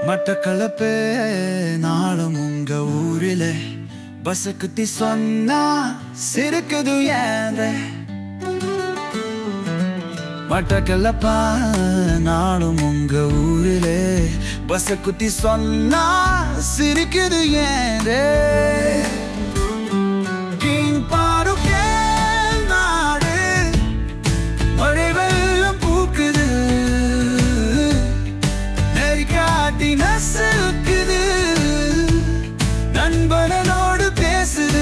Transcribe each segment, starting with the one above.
மட்டக்களப்பே நாளும் உங்க ஊரிலே பஸ் குத்தி சொன்னா சிரிக்குது ஏன் மட்டக்களப்பா நாளும் உங்க ஊரிலே பஸ் குத்தி சொன்னா சிரிக்குது ஏன் கீழ்பாடுக்கே நாடு மழை வெள்ளம் பூக்குது நெறிக்காட்டி நசுக்குது நண்பனோடு பேசுது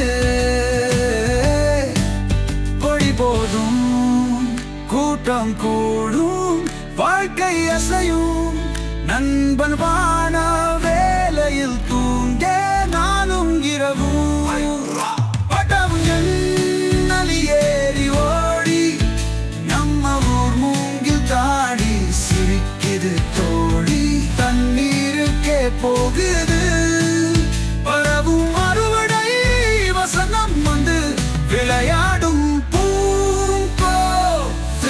பொடி போதும் கூட்டம் கூடும் வாழ்க்கை அசையும் நண்பன் வான வேலையில் தூங்க நானும் இரவும் பட்டம் ஜன்னலி ஏறி ஓடி நம்ம ஊர் மூங்கில் தாடி சிரிக்குது தோழி தண்ணீருக்கே போகுது பரவும் அறுவடை வசனம் வந்து விளையாடும் பூங்கோத்து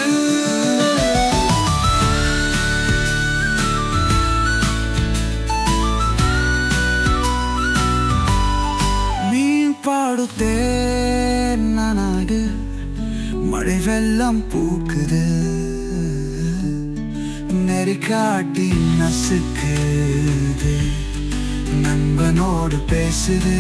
மீன் பாடுத்தே நாடு மழை வெள்ளம் பூக்குது நெறிக்காட்டி நசுக்குது நண்பனோடு பேசுது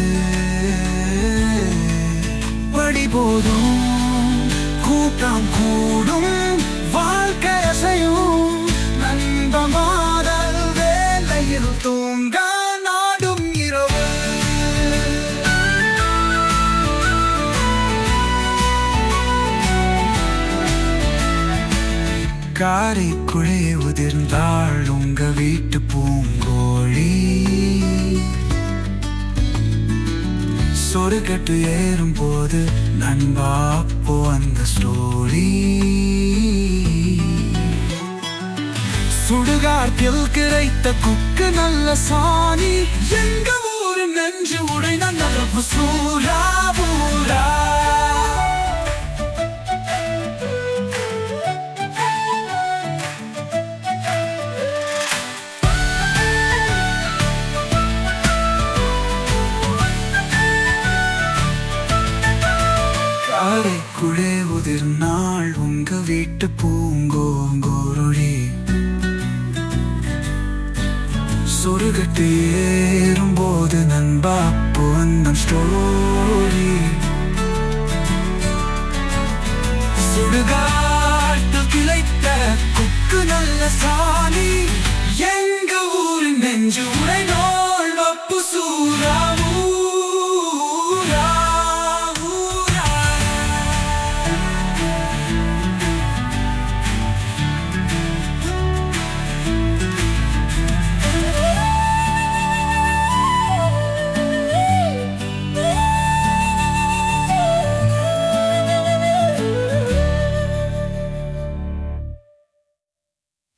படி போதும் கூட்டம் கூடும் வாழ்க்கை அசையும் நண்பன் மாதல் வேலையில் தூங்க நாடும் இரவு காரைக்குழே உதிர்ந்தாள் உங்க வீட்டு பூங்கோழி சொருகட்டு ஏறும் போது நண்பா போ அந்த ஸ்டோரி சுடுகாட்டில் கிடைத்த குக்கு நல்ல சாணி எங்க ஊரு நெஞ்சு உடைந்த நரம்பு சூரா ஊரா காரைக்குழே உதிர்நாள் உங்க வீட்டு பூங்கோங்கோருழி சொருகட்டு ஏறும்போது நண்பா பொந்தம் ஸ்டோரி சுடுகாட்டு கிளைத்த குக்கு நல்ல சாணி எங்க ஊரின் நெஞ்சு உரை நோள் வப்பு சூரா